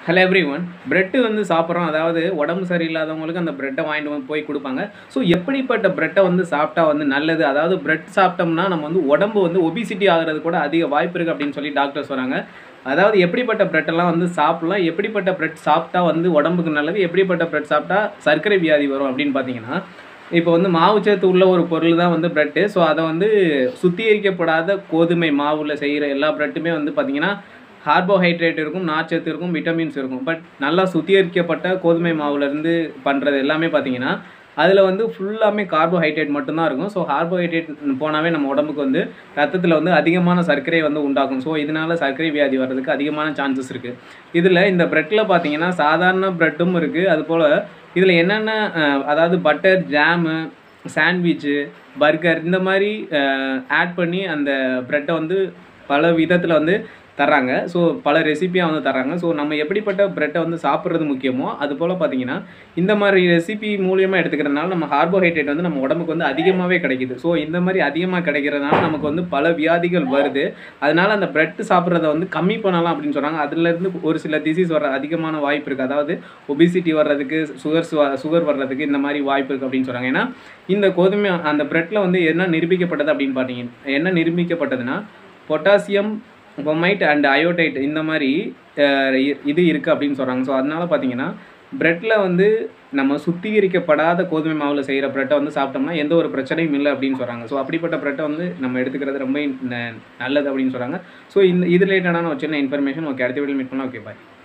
hello every one bread வந்து சாப்பிட்றோம் அதாவது உடம்பு சரியில்லாதவங்களுக்கு அந்த ப்ரெட்டை வாங்கிட்டு வந்து போய் கொடுப்பாங்க ஸோ எப்படிப்பட்ட ப்ரெட்டை வந்து சாப்பிட்டா வந்து நல்லது அதாவது ப்ரெட் சாப்பிட்டோம்னா நம்ம வந்து உடம்பு வந்து ஒபிசிட்டி ஆகிறது கூட அதிக வாய்ப்பு இருக்குது அப்படின்னு சொல்லி டாக்டர் சொல்கிறாங்க அதாவது எப்படிப்பட்ட ப்ரெட்டெல்லாம் வந்து சாப்பிட்லாம் எப்படிப்பட்ட ப்ரெட் சாப்பிட்டா வந்து உடம்புக்கு நல்லது எப்படிப்பட்ட ப்ரெட் சாப்பிட்டா சர்க்கரை வியாதி வரும் அப்படின்னு பார்த்தீங்கன்னா இப்போ வந்து மாவுச்சத்து உள்ள ஒரு பொருள் தான் வந்து ப்ரெட்டு ஸோ அதை வந்து சுத்திகரிக்கப்படாத கோதுமை மாவில் செய்கிற எல்லா ப்ரெட்டுமே வந்து பார்த்திங்கன்னா கார்போஹைட்ரேட் இருக்கும் நார்ச்சத்து இருக்கும் விட்டமின்ஸ் இருக்கும் பட் நல்லா சுத்திகரிக்கப்பட்ட கோதுமை மாவுலேருந்து பண்ணுறது எல்லாமே பார்த்தீங்கன்னா அதில் வந்து ஃபுல்லாமே கார்போஹைட்ரேட் மட்டும்தான் இருக்கும் ஸோ கார்போஹைட்ரேட் போனாவே நம்ம உடம்புக்கு வந்து ரத்தத்தில் வந்து அதிகமான சர்க்கரை வந்து உண்டாக்கும் ஸோ இதனால சர்க்கரை வியாதி வர்றதுக்கு அதிகமான சான்சஸ் இருக்குது இதில் இந்த ப்ரெட்டில் பார்த்தீங்கன்னா சாதாரண ப்ரெட்டும் இருக்குது அதுபோல் இதில் என்னென்ன அஹ், அதாவது பட்டர் ஜாமு சாண்ட்விட்சு பர்கர் இந்த மாதிரி ஆட் பண்ணி அந்த ப்ரெட்டை வந்து பல விதத்தில் வந்து தர்றாங்க ஸோ பல ரெசிபியாக வந்து தர்றாங்க ஸோ நம்ம எப்படிப்பட்ட ப்ரெட்டை வந்து சாப்பிட்றது முக்கியமோ அது போல் பார்த்தீங்கன்னா இந்த மாதிரி ரெசிபி மூலியமாக எடுத்துக்கிறதுனால நம்ம கார்போஹைட்ரேட் வந்து நம்ம உடம்புக்கு வந்து அதிகமாகவே கிடைக்குது ஸோ இந்த மாதிரி அதிகமாக கிடைக்கிறதுனால நமக்கு வந்து பல வியாதிகள் வருது அதனால அந்த பிரெட் சாப்பிட்றத வந்து கம்மி பண்ணலாம் அப்படின்னு சொல்கிறாங்க அதுலேருந்து ஒரு சில டிசீஸ் வர அதிகமான வாய்ப்பு இருக்குது அதாவது ஒபிசிட்டி வர்றதுக்கு சுகர்ஸ் சுகர் வர்றதுக்கு இந்த மாதிரி வாய்ப்பு இருக்குது அப்படின்னு சொல்கிறாங்க ஏன்னா இந்த கோதுமை அந்த பிரெட்டில் வந்து என்ன நிரூபிக்கப்பட்டது அப்படின்னு பார்த்தீங்கன்னா என்ன நிரூபிக்கப்பட்டதுன்னா பொட்டாசியம் பொமைட் அண்ட் அயோடைட் இந்த மாதிரி அஹ், இ- இது இருக்குது அப்படின்னு சொல்கிறாங்க ஸோ அதனால பார்த்தீங்கன்னா பிரெட்டில் வந்து நம்ம சுத்திகரிக்கப்படாத கோதுமை மாவில் செய்கிற பிரெட்டை வந்து சாப்பிட்டோம்னா எந்த ஒரு பிரச்சனையும் இல்லை அப்படின்னு சொல்கிறாங்க ஸோ அப்படிப்பட்ட பிரெட்டை வந்து நம்ம எடுத்துக்கிறது ரொம்ப ந- நல்லது அப்படின்னு சொல்கிறாங்க ஸோ இந்த இது ரிலேட்டடான ஒரு சின்ன இன்ஃபர்மேஷன் ஓகே அடுத்த வீடியோ மீட் பண்ணலாம் ஓகே பாய்